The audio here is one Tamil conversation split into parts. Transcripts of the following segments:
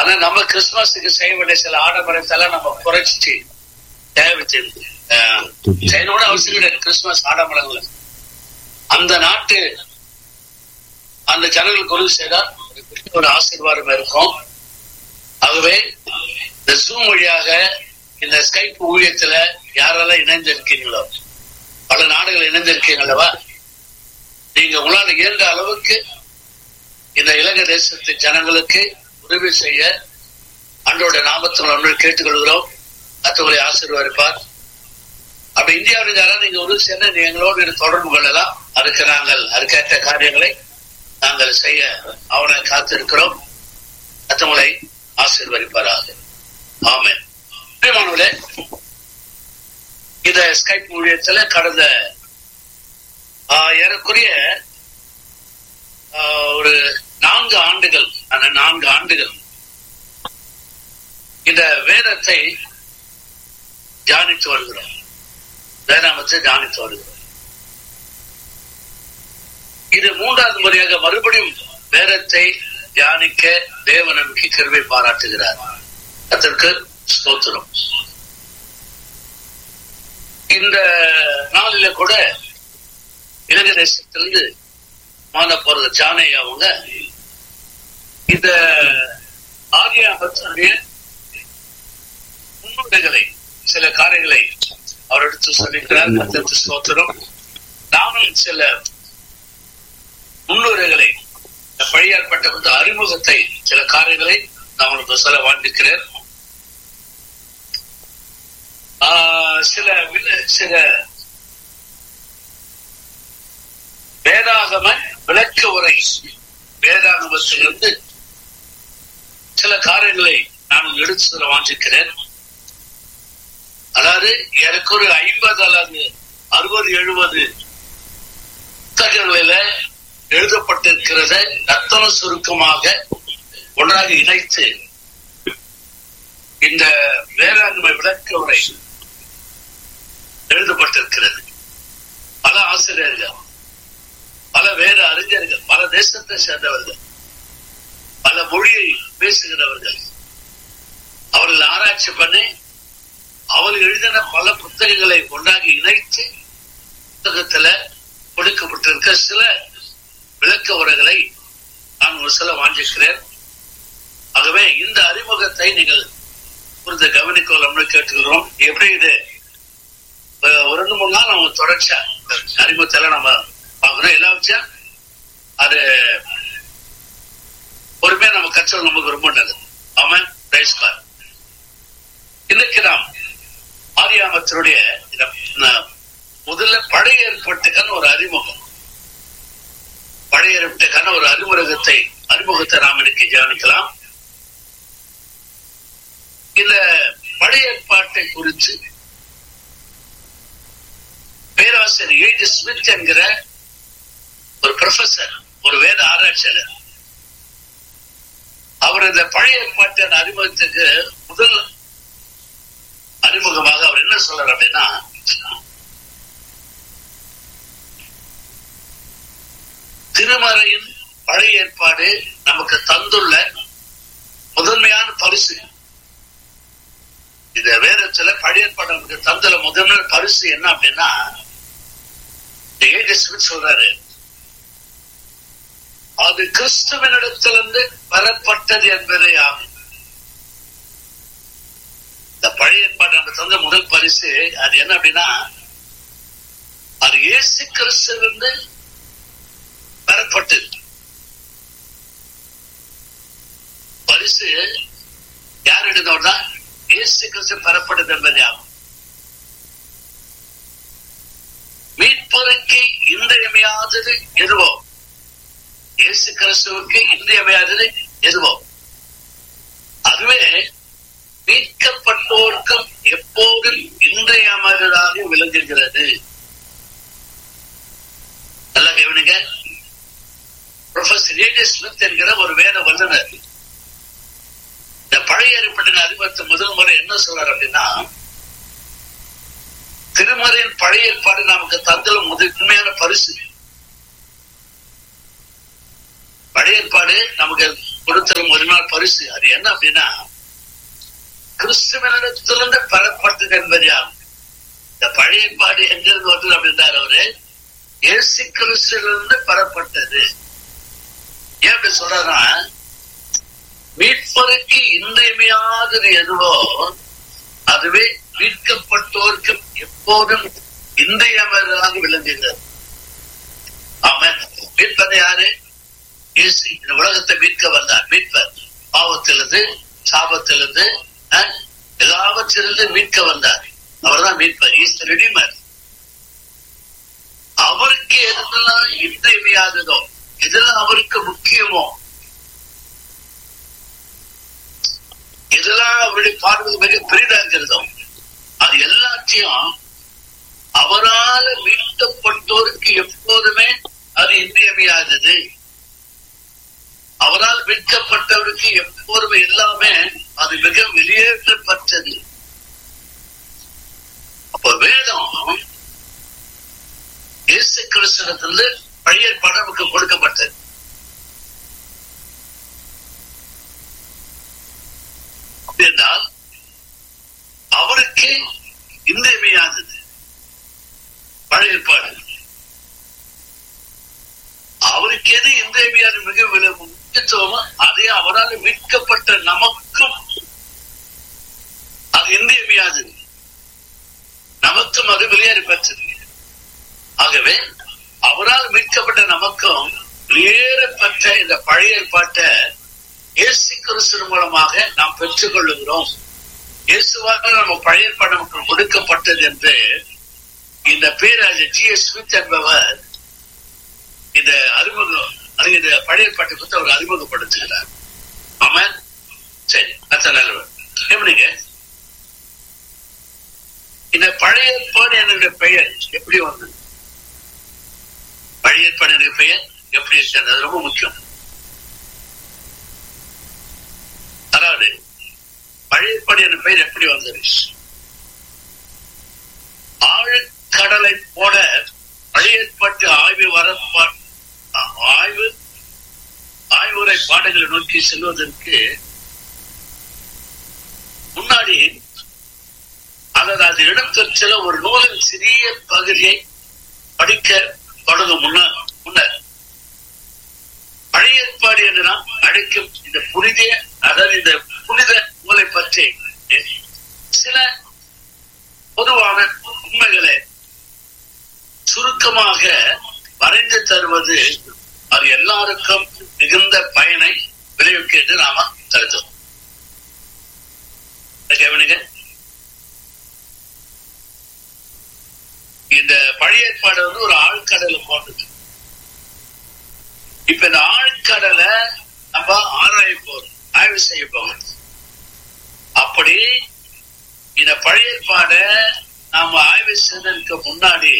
ஆனா நம்ம கிறிஸ்துமஸுக்கு செய்ய வேண்டிய சில ஆடம்பரத்தெல்லாம் நம்ம குறைச்சிட்டு தேவைச்சு செய்யணும்னு அவசியம் கிடையாது கிறிஸ்துமஸ் ஆடம்பரங்கள் அந்த நாட்டு அந்த ஜனங்களுக்கு உதவி செய்தால் ஒரு ஆசீர்வாதம் இருக்கும் ஆகவே இந்த ஜூம் வழியாக இந்த ஸ்கைப் ஊழியத்துல யாரெல்லாம் இணைந்திருக்கீங்களோ பல நாடுகள் இணைந்திருக்கீங்களவா நீங்க உங்களால் இயன்ற அளவுக்கு இந்த இலங்கை தேசத்து ஜனங்களுக்கு உதவி செய்ய அன்றோட நாமத்தில் ஒன்று கேட்டுக்கொள்கிறோம் அத்தவரை ஆசீர்வதிப்பார் அப்ப இந்தியாவில் யாராவது நீங்க உதவி செய்ய நீங்க எங்களோடு தொடர்பு கொள்ளலாம் அதுக்கு நாங்கள் அதுக்கேற்ற காரியங்களை நாங்கள் செய்ய அவனை காத்திருக்கிறோம் அத்தவங்களை ஆசீர்வதிப்பாராக ஆமேன் பிரியமானவர்களே இந்த ஸ்கைப் ஊழியத்துல கடந்த ஏறக்குறைய ஒரு நான்கு ஆண்டுகள் அந்த நான்கு ஆண்டுகள் இந்த வேதத்தை தியானித்து வருகிறோம் வேதாமத்தை தியானித்து வருகிறோம் இது மூன்றாவது முறையாக மறுபடியும் வேதத்தை தியானிக்க தேவ நம்பிக்கை கருவை பாராட்டுகிறார் அதற்கு ஸ்தோத்திரம் இந்த நாளில கூட இலங்கை தேசத்திலிருந்து மாத போறது ஜானை அவங்க இந்த ஆரியாபத்தினுடைய முன்னுரைகளை சில காரியங்களை அவர் எடுத்து சொல்லிக்கிறார் அதற்கு ஸ்தோத்திரம் நானும் சில முன்னுரைகளை பழையாற்பட்ட வந்து அறிமுகத்தை சில காரியங்களை நான் உங்களுக்கு சொல்ல வாழ்ந்திருக்கிறேன் சில சில வேதாகம விளக்க உரை வேதாகமத்திலிருந்து சில காரியங்களை நான் எடுத்து சொல்ல வாஞ்சிக்கிறேன் அதாவது எனக்கு ஒரு ஐம்பது அல்லது அறுபது எழுபது புத்தகங்களில எழுதப்பட்டிருக்கிறத ரத்தன சுருக்கமாக ஒன்றாக இணைத்து இந்த வேளாண்மை விளக்க உரை எழுதப்பட்டிருக்கிறது பல ஆசிரியர்கள் பல வேறு அறிஞர்கள் பல தேசத்தை சேர்ந்தவர்கள் பல மொழியை பேசுகிறவர்கள் அவர்கள் ஆராய்ச்சி பண்ணி அவர்கள் எழுதின பல புத்தகங்களை ஒன்றாக இணைத்து புத்தகத்துல கொடுக்கப்பட்டிருக்க சில விளக்க உரைகளை நான் ஒரு சில வாஞ்சிக்கிறேன் ஆகவே இந்த அறிமுகத்தை நீங்கள் புரிந்து கவனிக்கலாம்னு கேட்டுக்கிறோம் எப்படி இது ஒரு ரெண்டு மூணு நாள் நம்ம தொடர்ச்சியா அறிமுகத்துல நம்ம பார்க்கணும் எல்லாம் வச்சா அது பொறுமையா நம்ம கற்றல் நமக்கு ரொம்ப நல்லது ஆமாம் பிரைஸ்கார் இன்னைக்கு நாம் ஆரியாமத்தினுடைய முதல்ல பழைய ஏற்பட்டுக்கான ஒரு அறிமுகம் பழைய ஏற்பட்டுக்கான ஒரு அறிமுகத்தை அறிமுகத்தை நாம் இன்னைக்கு தியானிக்கலாம் இந்த பழைய ஏற்பாட்டை குறித்து பேராசிரியர் ஏஜ் ஸ்மித் என்கிற ஒரு ப்ரொஃபசர் ஒரு வேத ஆராய்ச்சியாளர் அவர் இந்த பழைய ஏற்பாட்டின் அறிமுகத்துக்கு முதல் அறிமுகமாக அவர் என்ன சொல்றார் அப்படின்னா திருமறையின் பழைய ஏற்பாடு நமக்கு தந்துள்ள முதன்மையான பரிசு இந்த வேதத்துல பழைய ஏற்பாடு நமக்கு தந்துள்ள முதன்மை பரிசு என்ன அப்படின்னா சொல்றாரு அது கிறிஸ்துவனிடத்திலிருந்து பெறப்பட்டது என்பதே ஆகும் இந்த பழைய ஏற்பாடு நமக்கு தந்த முதல் பரிசு அது என்ன அப்படின்னா அது இயேசு கிறிஸ்துவிலிருந்து பெறப்பட்டது பரிசு யார் எடுத்தோம்னா இயேசு கிறிஸ்து பெறப்பட்டது என்பதே ஆகும் மீட்பருக்கு இன்றியமையாதது எதுவோ இயேசு கிறிஸ்துவுக்கு இன்றியமையாதது எதுவோ அதுவே மீட்கப்பட்டோருக்கும் எப்போதும் இன்றையமையாததாக விளங்குகிறது நல்லா கவனிங்க ப்ரொஃபசர் ஏஜே ஸ்மித் என்கிற ஒரு வேத வல்லுநர் இந்த பழைய ஏற்பட்ட அறிமுகத்தை முதல் முறை என்ன சொல்றாரு அப்படின்னா திருமறையின் பழைய ஏற்பாடு நமக்கு தந்துள்ள முதன்மையான பரிசு பழைய ஏற்பாடு நமக்கு கொடுத்தரும் ஒரு நாள் பரிசு அது என்ன அப்படின்னா கிறிஸ்துவனிடத்திலிருந்து பெறப்பட்டது என்பதாகும் இந்த பழைய பாடு எங்கிருந்து வந்தது அப்படின்றார் அவரு இயேசு கிறிஸ்துவிலிருந்து பெறப்பட்டது ஏன் அப்படி சொல்றா மீட்பருக்கு இன்றியமையாதது எதுவோ அதுவே மீட்கப்பட்டோருக்கு எப்போதும் இன்றியமையாததாக விளங்குகிறது அவன் மீட்பது யாரு இயேசு இந்த உலகத்தை மீட்க வந்தார் மீட்பர் பாவத்திலிருந்து சாபத்திலிருந்து அஹ், எல்லாவற்றிலிருந்து மீட்க வந்தார் அவர்தான் மீட்பர் இஸ் ரெடிமர் அவருக்கு எதெல்லாம் இன்றியமையாததோ எதெல்லாம் அவருக்கு முக்கியமோ எதெல்லாம் அவருடைய பார்வை மிக பெரிதா இருக்கிறதோ அது எல்லாத்தையும் அவரால் மீட்கப்பட்டோருக்கு எப்போதுமே அது இன்றியமையாதது அவரால் மீட்கப்பட்டவருக்கு எப்போதுமே எல்லாமே அது மிக வெளியேற்றப்பட்டது அப்ப வேதம் இயேசு கிறிஸ்தவத்திலிருந்து பழைய படம் நமக்கு கொடுக்கப்பட்டது அப்படி என்றால் அவருக்கு இன்றியமையாதது பழைய ஏற்பாடு அவருக்கு எது இன்றியமையாத மிக விலை முக்கியத்துவமோ அதே அவரால் மீட்கப்பட்ட நமக்கும் அது இன்றியமையாதது நமக்கும் அது வெளியேறி பெற்றது ஆகவே அவரால் மீட்கப்பட்ட நமக்கும் வெளியேறப்பட்ட இந்த பழைய ஏற்பாட்டை இயேசு கிறிஸ்து மூலமாக நாம் பெற்றுக் கொள்ளுகிறோம் இயேசுவாக நம்ம பழைய ஏற்பாடு நமக்கு கொடுக்கப்பட்டது என்று இந்த பேராஜர் ஜி எஸ் ஸ்மித் என்பவர் இந்த அறிமுகம் அது இந்த பழைய ஏற்பாட்டை குறித்து அவர் அறிமுகப்படுத்துகிறார் ஆமாம் சரி அத்த நல்லவர் எப்படிங்க இந்த பழைய ஏற்பாடு என்னுடைய பெயர் எப்படி வந்தது பழைய ஏற்பாடு என்னுடைய பெயர் எப்படி இருக்கிறது அது ரொம்ப முக்கியம் அதாவது பழைய ஏற்பாடு என்ற பெயர் எப்படி வந்தது ஆழ்கடலை போல பழைய ஏற்பாட்டு ஆய்வு வர ஆய்வு ஆய்வுரை பாடங்களை நோக்கி செல்வதற்கு முன்னாடி அல்லது அது இடத்தில் சில ஒரு நூலின் சிறிய பகுதியை படிக்க தொடங்கும் முன்னர் முன்னர் பழைய ஏற்பாடு என்று நாம் அழைக்கும் இந்த புனித அதாவது இந்த புனித நூலை பற்றி சில பொதுவான உண்மைகளை சுருக்கமாக வரைந்து தருவது அது எல்லாருக்கும் மிகுந்த பயனை விளைவிக்கும் என்று நாம கருதுவோம் கவனிங்க இந்த பழைய ஏற்பாடு வந்து ஒரு ஆழ்கடலை போன்றது இப்ப இந்த ஆழ்கடலை நம்ம ஆராய போறோம் ஆய்வு செய்ய போகிறோம் அப்படி இந்த பழைய ஏற்பாடை நாம ஆய்வு செய்ததற்கு முன்னாடி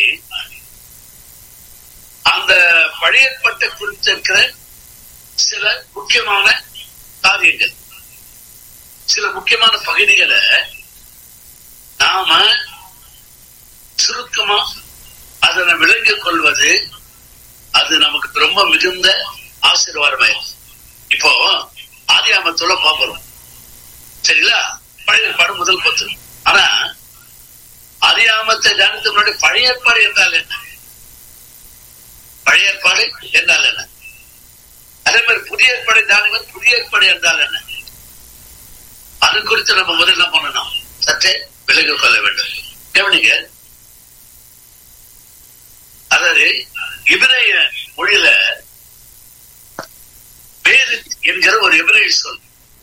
அந்த பழைய ஏற்பாட்டை குறித்திருக்கிற சில முக்கியமான காரியங்கள் சில முக்கியமான பகுதிகளை நாம சுருக்கமா அதனை விளங்கிக் கொள்வது அது நமக்கு ரொம்ப மிகுந்த ஆசீர்வாதமாயிருக்கும் இப்போ ஆதி ஆமத்துல பாக்குறோம் சரிங்களா பழைய ஏற்பாடு முதல் பத்து ஆனா அறியாமத்தை தியானத்துக்கு முன்னாடி பழைய ஏற்பாடு என்றால் என்ன பழைய ஏற்பாடு என்றால் என்ன அதே மாதிரி புதிய ஏற்பாடு தியானம் புதிய ஏற்பாடு என்றால் என்ன அது குறித்து நம்ம முதல்ல என்ன பண்ணணும் சற்றே விலகிக் கொள்ள வேண்டும் கவனிங்க அதாவது இபிரேய மொழியில வேறு என்கிற ஒரு இபிரேய சொல்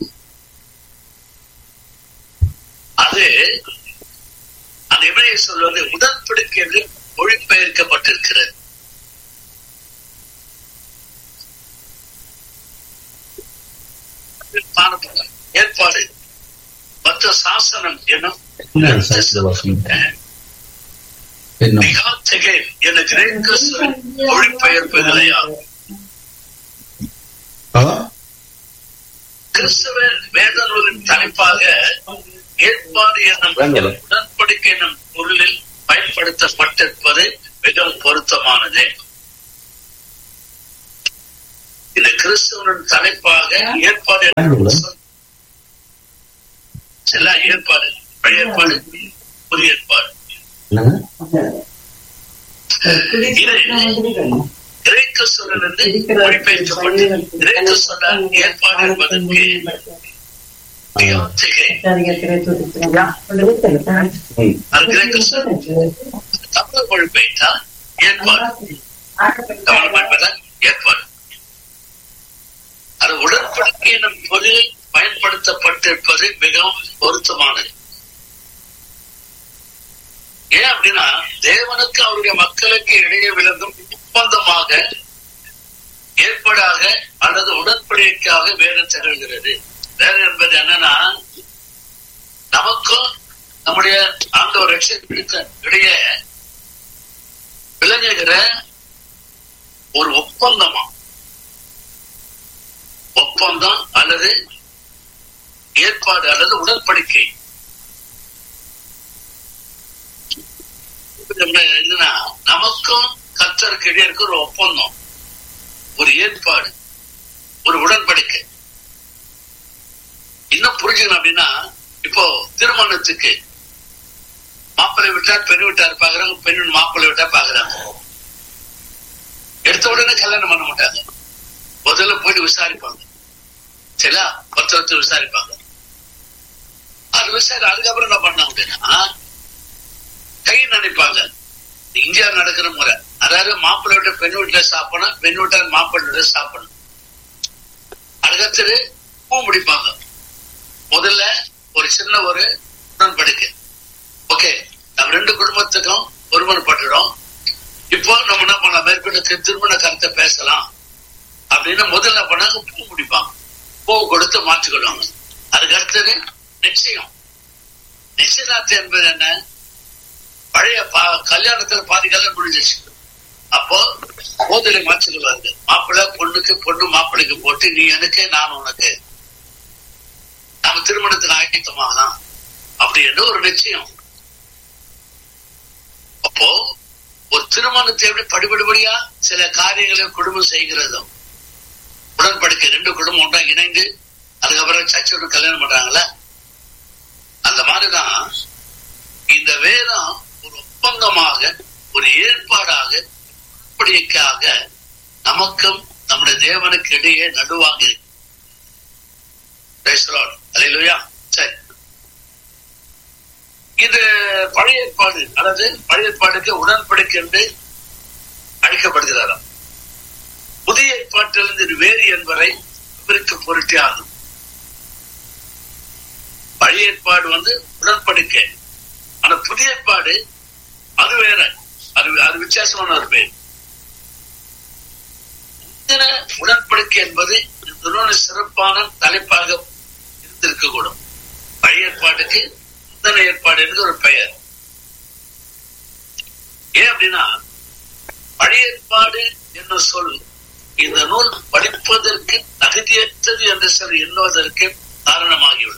அது அந்த இபிரேய சொல் வந்து உடன்படிக்கை என்று மொழிபெயர்க்கப்பட்டிருக்கிறது ஏற்பாடு மற்ற சாசனம் என்னும் மிகாத்தகை என்ற கிரேக்க சொல் மொழிபெயர்ப்புகளையாகும் கிறிஸ்தவ வேத நூலின் தலைப்பாக ஏற்பாடு என்னும் உடன்படிக்கை என்னும் பொருளில் பயன்படுத்தப்பட்டிருப்பது மிகவும் பொருத்தமானது இந்த கிறிஸ்துவனின் தலைப்பாக ஏற்பாடு எல்லா ஏற்பாடு பழைய ஏற்பாடு புதிய ஏற்பாடு கிரேக்க சொல்லிருந்து மொழிபெயர்க்கப்பட்டு கிரேக்க சொல்ல ஏற்பாடு என்பதற்கு தமிழ் மொழிபெயர்த்தால் ஏற்பாடு தமிழ் மொழிபெயர்த்தால் ஏற்பாடு அது உடன்படிக்கை எனும் பொருளில் பயன்படுத்தப்பட்டிருப்பது மிகவும் பொருத்தமானது ஏன் அப்படின்னா தேவனுக்கு அவருடைய மக்களுக்கு இடையே விளங்கும் ஒப்பந்தமாக ஏற்பாடாக அல்லது உடன்படிக்கையாக வேதம் திகழ்கிறது வேதம் என்பது என்னன்னா நமக்கும் நம்முடைய ஆண்டவர் ரட்சத்திற்கு இடையே விளங்குகிற ஒரு ஒப்பந்தமா ஒப்பந்தம் அல்லது ஏற்பாடு அல்லது உடன்படிக்கை என்னன்னா நமக்கும் கத்தருக்கு இடையே இருக்க ஒரு ஒப்பந்தம் ஒரு ஏற்பாடு ஒரு உடன்படிக்கை இன்னும் புரிஞ்சுக்கணும் அப்படின்னா இப்போ திருமணத்துக்கு மாப்பிள்ளை விட்டார் பெண் விட்டார் பாக்குறாங்க பெண் மாப்பிள்ளை விட்டா பாக்குறாங்க எடுத்த உடனே கல்யாணம் பண்ண மாட்டாங்க முதல்ல போயிட்டு விசாரிப்பாங்க சரியா பத்திரத்தை விசாரிப்பாங்க அது விசாரி அதுக்கப்புறம் என்ன பண்ண அப்படின்னா கை நினைப்பாங்க இந்தியா நடக்கிற முறை அதாவது மாப்பிள்ளை விட்ட பெண் வீட்டுல சாப்பிடணும் பெண் வீட்டார் மாப்பிள்ளை வீட்டுல சாப்பிடணும் அதுக்கடுத்தது பூ முடிப்பாங்க முதல்ல ஒரு சின்ன ஒரு உடன்படிக்கை ஓகே நம்ம ரெண்டு குடும்பத்துக்கும் ஒருமனப்பட்டுடும் இப்போ நம்ம என்ன பண்ணலாம் மேற்கொண்டு திருமண கருத்தை பேசலாம் அப்படின்னு முதல்ல பண்ணாங்க பூ முடிப்பாங்க பூ கொடுத்து மாற்றிக்கொள்வாங்க அதுக்கு அடுத்தது நிச்சயம் நிச்சயதார்த்தம் என்பது என்ன பழைய கல்யாணத்துல பாதி கல்யாணம் முடிஞ்சிச்சு அப்போ மோதலை மாற்றிக்கொள்வாங்க மாப்பிள்ளை பொண்ணுக்கு பொண்ணு மாப்பிள்ளைக்கு போட்டு நீ எனக்கு நான் உனக்கு நம்ம திருமணத்துக்கு ஆயத்தமாகலாம் அப்படி என்று ஒரு நிச்சயம் அப்போ ஒரு திருமணத்தை எப்படி படிப்படிபடியா சில காரியங்களை குடும்பம் செய்கிறதோ உடன்படிக்கை ரெண்டு குடும்பம் ஒன்றா இணைந்து அதுக்கப்புறம் சச்சோட கல்யாணம் பண்றாங்களா அந்த மாதிரிதான் இந்த வேதம் ஒரு ஒப்பந்தமாக ஒரு ஏற்பாடாக உடன்படிக்கையாக நமக்கும் நம்முடைய தேவனுக்கு இடையே நடுவாங்க அலையிலுயா சரி இது பழைய ஏற்பாடு அல்லது பழைய ஏற்பாடுக்கு உடன்படிக்கை என்று அழைக்கப்படுகிறாராம் புதிய ஏற்பாட்டிலிருந்து இது வேறு என்பதை விவரிக்க பொருட்டே ஆகும் பழைய ஏற்பாடு வந்து உடன்படிக்கை ஆனா புதிய ஏற்பாடு அது வேற அது அது வித்தியாசமான ஒரு பேர் உடன்படிக்கை என்பது இன்னொரு சிறப்பான தலைப்பாக இருந்திருக்கக்கூடும் பழைய ஏற்பாட்டுக்கு முந்தன ஏற்பாடு என்று ஒரு பெயர் ஏன் அப்படின்னா பழைய ஏற்பாடு என்ற சொல் இந்த நூல் படிப்பதற்கு தகுதியற்றது என்று சொல்லி எண்ணுவதற்கு காரணமாகிவிடும்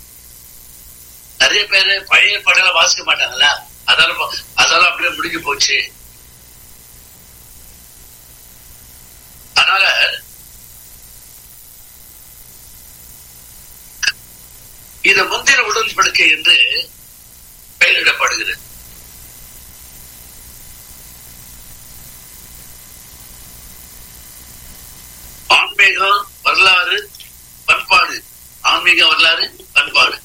நிறைய பேரு பழைய ஏற்பாடெல்லாம் வாசிக்க மாட்டாங்கல்ல அதெல்லாம் அதெல்லாம் அப்படியே முடிஞ்சு போச்சு அதனால இது முந்தின உடன்படிக்கை என்று பெயரிடப்படுகிறது ஆன்மீகம் வரலாறு பண்பாடு ஆன்மீக வரலாறு பண்பாடு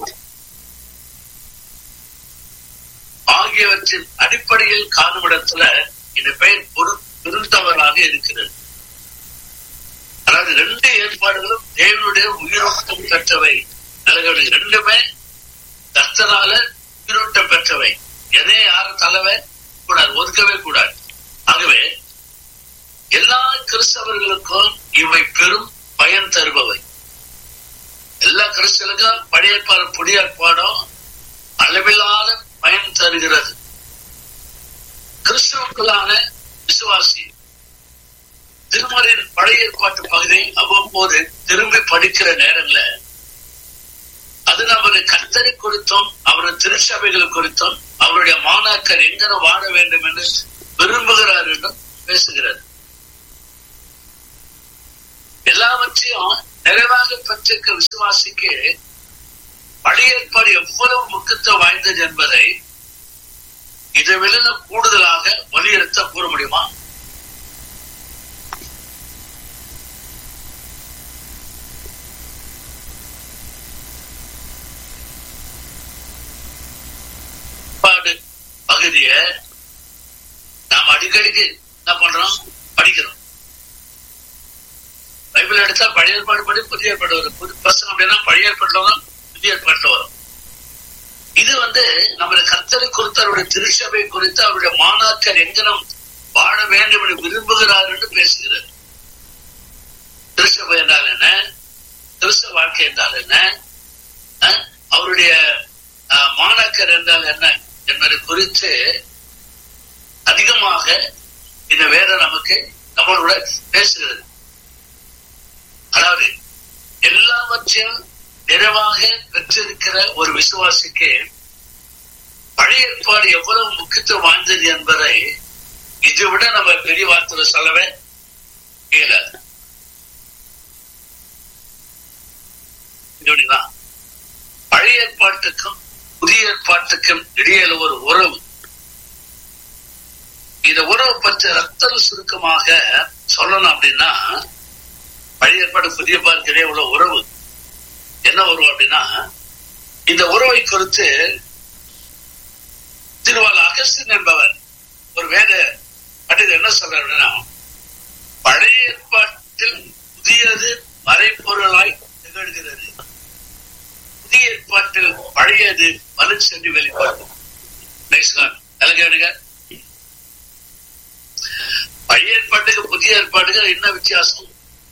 ஆகியவற்றின் அடிப்படையில் காணும் இடத்துல இந்த பெயர் பொரு பொருந்தவராக இருக்கிறது அதாவது ரெண்டு ஏற்பாடுகளும் தேவனுடைய உயிரோட்டம் பெற்றவை நிலகளை ரெண்டுமே கர்த்தனால உயிரோட்டம் பெற்றவை எதே யாரும் தலைவை கூடாது ஒதுக்கவே கூடாது ஆகவே எல்லா கிறிஸ்தவர்களுக்கும் இவை பெரும் பயன் தருபவை எல்லா கிறிஸ்தவர்களுக்கும் பழைய புதிய ஏற்பாடும் அளவில்லாத பயன் தருகிறது கிறிஸ்தவர்களான விசுவாசி திருமறையின் பழைய ஏற்பாட்டு பகுதியை அவ்வப்போது திரும்பி படிக்கிற நேரங்கள அது நமது கர்த்தரை குறித்தும் அவரது திருச்சபைகள் குறித்தும் அவருடைய மாணாக்கர் எங்கன வாழ வேண்டும் என்று விரும்புகிறார் என்றும் பேசுகிறது எல்லாவற்றையும் நிறைவாக பெற்றிருக்க விசுவாசிக்கு பழைய ஏற்பாடு எவ்வளவு முக்கியத்துவம் வாய்ந்தது என்பதை இதை விட கூடுதலாக வலியுறுத்த கூற முடியுமா பாடு பகுதிய நாம் அடிக்கடிக்கு என்ன பண்றோம் படிக்கிறோம் பைபிள் எடுத்தா பழைய ஏற்பாடு படி புதிய ஏற்பாடு வரும் புது பசங்க அப்படின்னா பழைய ஏற்பாட்டுல வரும் புதிய ஏற்பாட்டுல வரும் இது வந்து நம்முடைய கர்த்தரை குறித்து அவருடைய திருச்சபை குறித்து அவருடைய மாணாக்கர் எங்கனம் வாழ வேண்டும் என்று விரும்புகிறார் என்று பேசுகிறார் திருச்சபை என்றால் என்ன திருச்ச வாழ்க்கை என்றால் என்ன அஹ், அவருடைய அஹ், மாணாக்கர் என்றால் என்ன என்பதை குறித்து அதிகமாக இந்த வேதம் நமக்கு நம்மளோட பேசுகிறது அதாவது எல்லாவற்றையும் நிறைவாக பெற்றிருக்கிற ஒரு விசுவாசிக்கு பழைய ஏற்பாடு எவ்வளவு முக்கியத்துவம் வாய்ந்தது என்பதை இதை விட நம்ம பெரிய வார்த்தையில சொல்லவே இயலாது புரியுதுங்களா? பழைய ஏற்பாட்டுக்கும் புதிய ஏற்பாட்டுக்கும் இடையில ஒரு உறவு இந்த உறவு பற்றி ரத்த சுருக்கமாக சொல்லணும் அப்படின்னா பழைய ஏற்பாடு புதிய ஏற்பாட்டுக்கு இடையே உள்ள உறவு என்ன உறவு அப்படின்னா இந்த உறவை குறித்து திருவாள் அகஸ்டின் என்பவர் ஒரு வேத பண்டிதர் என்ன சொல்றார் அப்படின்னா பழைய ஏற்பாட்டில் புதியது மறைப்பொருளாய் திகழ்கிறது புதிய ஏற்பாட்டில் பழையது வலுச்சென்று வெளிப்பாடு கேளுங்க பழைய ஏற்பாட்டுக்கு புதிய ஏற்பாட்டுக்கு என்ன வித்தியாசம்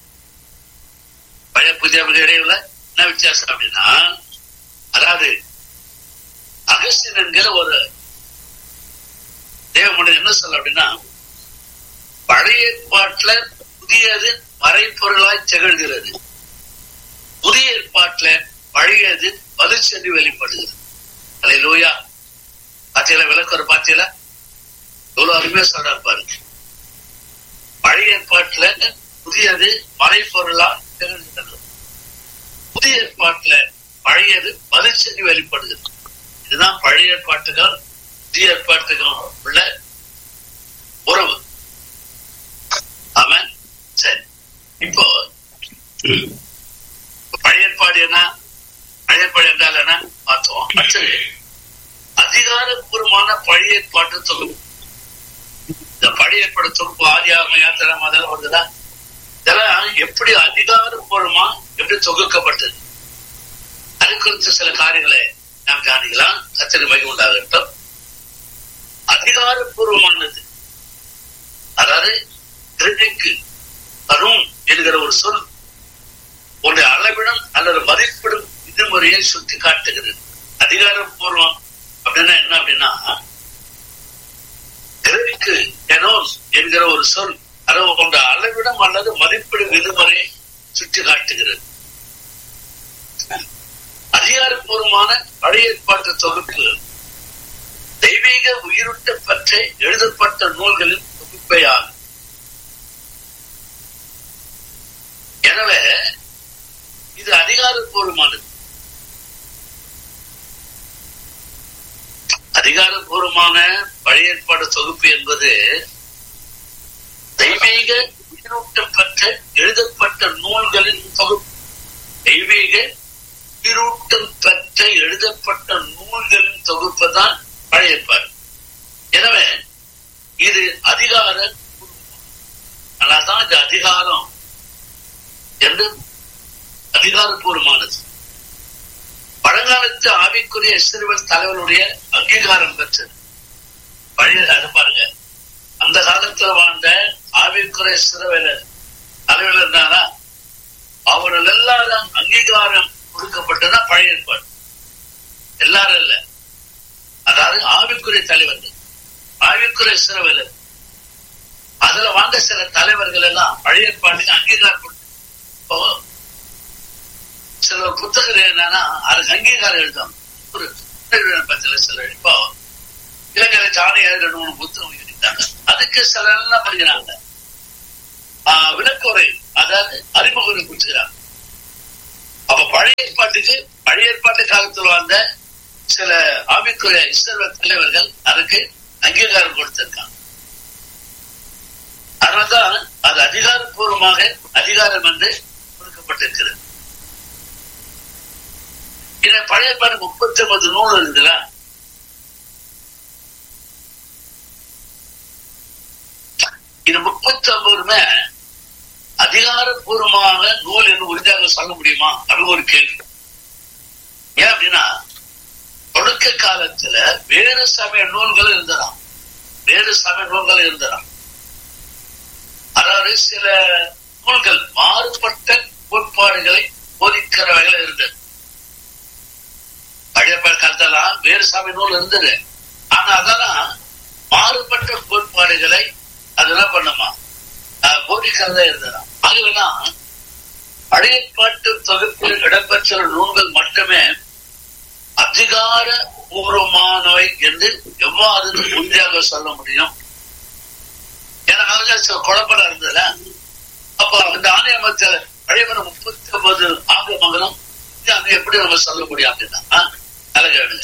பழைய புதிய இடையில என்ன வித்தியாசம் அப்படின்னா அதாவது அகஸ்டின் என்கிற ஒரு தேவமனிதன் என்ன சொல்ல அப்படின்னா பழைய ஏற்பாட்டுல புதியது மறைப்பொருளாய் திகழ்கிறது புதிய ஏற்பாட்டுல பழையது வலுச்சென்று வெளிப்படுகிறது அதை லூயா பாத்தியில விளக்குற பாத்தியில எவ்வளவு அருமையா சொல்றாரு பாருங்க பழைய ஏற்பாட்டுல புதியது மறைப்பொருளா திகழ்கிறது புதிய ஏற்பாட்டுல பழையது வலுச்சென்று வெளிப்படுகிறது இதுதான் பழைய ஏற்பாட்டுகள் புதிய ஏற்பாட்டுக்கும் உள்ள உறவு ஆமாம் சரி இப்போ பழைய ஏற்பாடு என்ன பழைய ஏற்பாடு என்றால் என்ன பார்த்தோம் அடுத்தது அதிகாரப்பூர்வமான பழைய ஏற்பாட்டு தொகுப்பு இந்த பழைய ஏற்பாடு தொகுப்பு ஆதியாகம யாத்திரை அதெல்லாம் வருதுதா இதெல்லாம் எப்படி அதிகாரப்பூர்வமா எப்படி தொகுக்கப்பட்டது அது குறித்த சில காரியங்களை நாம் காணிக்கலாம் கத்திரி மகி உண்டாகட்டும் அதிகாரப்பூர்வமானது அதாவது கிரெடிக்கு தரும் என்கிற ஒரு சொல் ஒன்றை அளவிடும் அல்லது மதிப்பிடும் விதிமுறையை சுட்டி காட்டுகிறது அதிகாரப்பூர்வம் அப்படின்னா என்ன அப்படின்னா கிரெடிக்கு எனோஸ் என்கிற ஒரு சொல் அதாவது கொண்ட அளவிடம் அல்லது மதிப்பிடும் விதிமுறையை சுட்டி காட்டுகிறது அதிகாரப்பூர்வமான பழைய ஏற்பாட்டு தொகுப்பு தெய்வீக உயிரூட்ட பற்றி எழுதப்பட்ட நூல்களின் தொகுப்பையாகும் எனவே இது அதிகாரப்பூர்வமானது அதிகாரப்பூர்வமான பழைய ஏற்பாடு தொகுப்பு என்பது தெய்வீக உயிரூட்டம் பெற்ற எழுதப்பட்ட நூல்களின் தொகுப்பு தெய்வீக உயிரூட்டம் பெற்ற எழுதப்பட்ட நூல்களின் தொகுப்பு தான் பழைய ஏற்பாடு எனவே இது அதிகார அதனால்தான் இது அதிகாரம் என்று அதிகாரப்பூர்வமானது பழங்காலத்து ஆவிக்குரிய சிறுவன் தலைவருடைய அங்கீகாரம் பெற்றது பழைய அது பாருங்க அந்த காலத்துல வாழ்ந்த ஆவிக்குரிய சிறுவனர் தலைவர் இருந்தாரா அவர்கள் எல்லாரும் அங்கீகாரம் கொடுக்கப்பட்டதா பழைய ஏற்பாடு எல்லாரும் இல்ல அதாவது ஆவிக்குரிய தலைவர்கள் ஆவிக்குரிய சிறுவனர் அதுல வாழ்ந்த சில தலைவர்கள் எல்லாம் பழைய ஏற்பாட்டுக்கு அங்கீகாரம் கொடுத்து இப்போ சில புத்தகம் என்னன்னா அதுக்கு அங்கீகாரம் எழுதும் ஒரு பத்தில சில இப்போ இலங்கை ஜானி ரெண்டு மூணு புத்தகம் எழுதிட்டாங்க அதுக்கு சில எல்லாம் படிக்கிறாங்க விளக்குறை அதாவது அறிமுகம் கொடுத்துக்கிறாங்க அப்ப பழைய ஏற்பாட்டுக்கு பழைய ஏற்பாட்டு காலத்தில் வாழ்ந்த சில ஆவிக்குரிய இஸ்ரேல் தலைவர்கள் அதுக்கு அங்கீகாரம் கொடுத்திருக்காங்க அதனால்தான் அது அதிகாரப்பூர்வமாக அதிகாரம் என்று கொடுக்கப்பட்டிருக்கிறது இந்த பழைய ஏற்பாடு முப்பத்தி ஒன்பது நூல் இருக்குல்ல இது முப்பத்தி ஒன்பதுமே அதிகாரப்பூர்வமாக நூல் என்று உறுதியாக சொல்ல முடியுமா அப்படின்னு ஒரு கேள்வி ஏன் அப்படின்னா தொடக்க காலத்துல வேறு சமய நூல்கள் இருந்ததாம் வேறு சமய நூல்கள் இருந்ததாம் அதாவது சில நூல்கள் மாறுபட்ட கோட்பாடுகளை போதிக்கிறவைகள் இருந்தது பழைய காலத்தெல்லாம் வேறு சமய நூல் இருந்தது ஆனா அதெல்லாம் மாறுபட்ட கோட்பாடுகளை அதெல்லாம் பண்ணுமா போதிக்கிறதா இருந்ததாம் ஆகவேதான் பழைய பாட்டு தொகுப்பில் இடம்பெற்ற நூல்கள் மட்டுமே அதிகார பூர்வமானவை என்று எவ்வாறு உறுதியாக சொல்ல முடியும் ஏன்னா சில குழப்பம் இருந்ததுல அப்ப அந்த ஆணையமத்தில் பழைய முப்பத்தி ஒன்பது ஆங்கிலமங்கலம் அது எப்படி நம்ம சொல்ல முடியும் அப்படின்னா அழகாடுங்க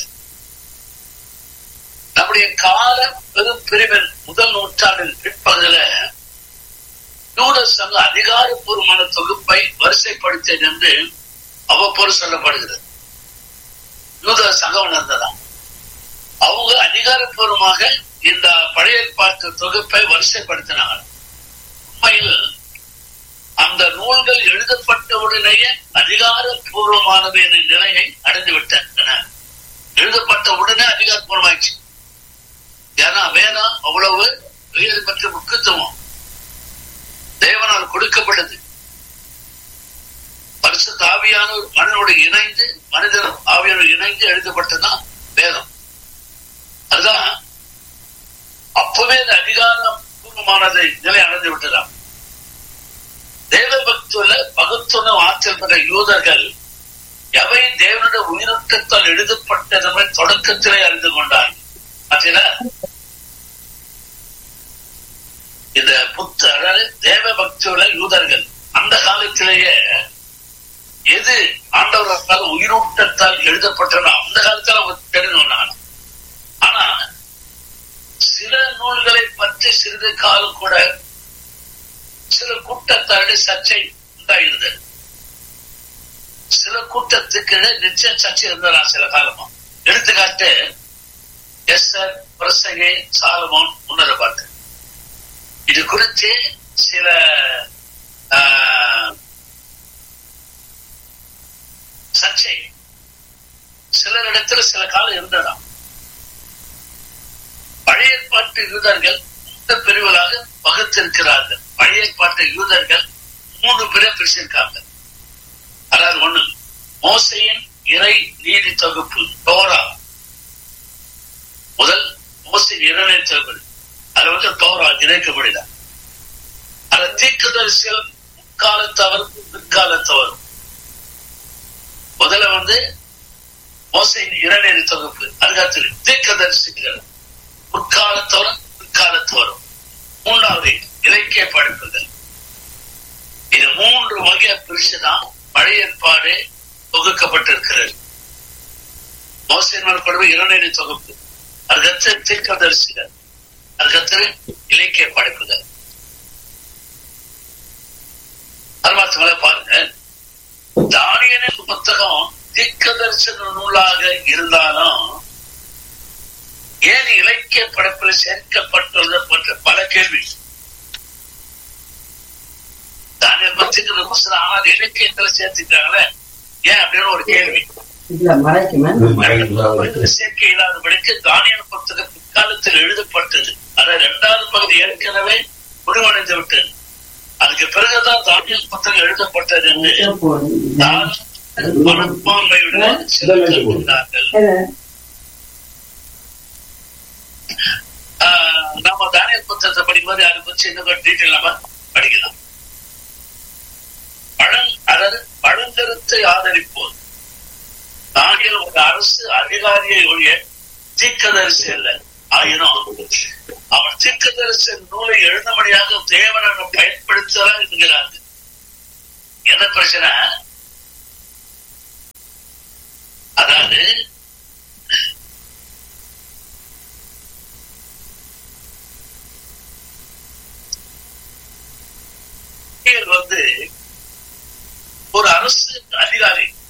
நம்முடைய கால பெரும் பிரிவின் முதல் நூற்றாண்டின் பிற்பகுதியில யூத சங்க அதிகாரப்பூர்வமான தொகுப்பை வரிசைப்படுத்தியது என்று அவ்வப்போது சொல்லப்படுகிறது யூத சங்கம் உணர்ந்ததாம் அவங்க அதிகாரப்பூர்வமாக இந்த பழைய ஏற்பாட்டு தொகுப்பை வரிசைப்படுத்தினாங்க உண்மையில் அந்த நூல்கள் எழுதப்பட்ட உடனேயே அதிகாரப்பூர்வமானது என்ற நிலையை அடைந்து விட்டன எழுதப்பட்ட உடனே அதிகாரப்பூர்வமாயிடுச்சு ஏன்னா வேதம் அவ்வளவு உயர் பெற்ற முக்கியத்துவம் தேவனால் கொடுக்கப்பட்டது பரிசு ஆவியான மனிதனோடு இணைந்து மனிதன் ஆவியோடு இணைந்து எழுதப்பட்டதுதான் வேதம் அதுதான் அப்பவே அந்த அதிகாரம் பூர்வமானதை நிலை அடைந்து விட்டதாம் தேவ பக்துல பகுத்துண ஆற்றல் பெற்ற யூதர்கள் எவை தேவனுடைய உயிரோட்டத்தால் எழுதப்பட்டதுமே தொடக்கத்திலே அறிந்து கொண்டார்கள் இந்த புத்த அதாவது தேவ பக்தியுள்ள யூதர்கள் அந்த காலத்திலேயே எது ஆண்டவர்களால் உயிரோட்டத்தால் எழுதப்பட்டனோ அந்த காலத்தில் அவங்க தெரிந்து ஆனா சில நூல்களை பற்றி சிறிது காலம் கூட சில கூட்டத்தாருடைய சர்ச்சை உண்டாயிருந்தது சில கூட்டத்துக்கு நிச்சயம் சர்ச்சை இருந்ததா சில காலமா எடுத்துக்காட்டு எஸ் ஆர் பிரசகே சாலமோன் முன்னரை பார்த்து இது குறித்து சில சர்ச்சை சிலரிடத்தில் சில காலம் இருந்ததாம் பழைய ஏற்பாட்டு யூதர்கள் மூன்று பிரிவுகளாக வகுத்திருக்கிறார்கள் பழைய ஏற்பாட்டு யூதர்கள் மூன்று பேரை பிரிச்சிருக்காங்க அதாவது ஒண்ணு மோசையின் இறை நீதி தொகுப்பு டோரா முதல் மோசையின் இறை தொகுப்பு அது வந்து டோரா கிரேக்க மொழிதான் அது தீர்க்கதரிசிகள் முற்காலத்தவர் பிற்காலத்தவர் முதல்ல வந்து மோசையின் இறைநெறி தொகுப்பு அதுக்கடுத்து தீர்க்கதரிசிகள் முற்காலத்தவரும் பிற்காலத்தவரும் மூன்றாவது இலக்கிய படைப்புகள் இது மூன்று வகையை பிரிச்சுதான் பழைய ஏற்பாடு தொகுக்கப்பட்டிருக்கிறது மோசையின் மேற்கொள்வு இறைநெறி தொகுப்பு அதுக்கடுத்து தீர்க்கதரிசிகள் அதுக்கடுத்து இலக்கிய படைப்புகள் அருமாத்தங்களை பாருங்க தானியனின் புத்தகம் திக்க தரிசன நூலாக இருந்தாலும் ஏன் இலக்கிய படைப்பில் சேர்க்கப்பட்டுள்ளது போன்ற பல கேள்வி தானியல் பத்திரிகை புத்தகம் ஆனால் இலக்கியத்துல சேர்த்துட்டாங்களே ஏன் அப்படின்னு ஒரு கேள்வி சேர்க்கை இல்லாதபடிக்கு தானியல் புத்தகம் பிற்காலத்தில் எழுதப்பட்டது அதாவது இரண்டாவது பகுதி ஏற்கனவே முடிவடைந்து விட்டது அதுக்கு பிறகுதான் தானியல் புத்தகம் எழுதப்பட்டது என்று மனப்பான்மையுடன் சிலர்கள் நம்ம தானியல் புத்தகத்தை படிக்கும்போது அதை பற்றி இன்னும் டீட்டெயில் நம்ம படிக்கலாம் பழங் அதாவது பழங்கருத்தை ஆதரிப்போம் தானியல் ஒரு அரசு அதிகாரியை ஒழிய தீக்கதரிசி அல்ல ஆயினும் அவன் தீர்க்கதரிசன் நூலை எழுதும்படியாக தேவனை பயன்படுத்தலாம் என்கிறார்கள் என்ன பிரச்சனை அதாவது வந்து ஒரு அரசு அதிகாரி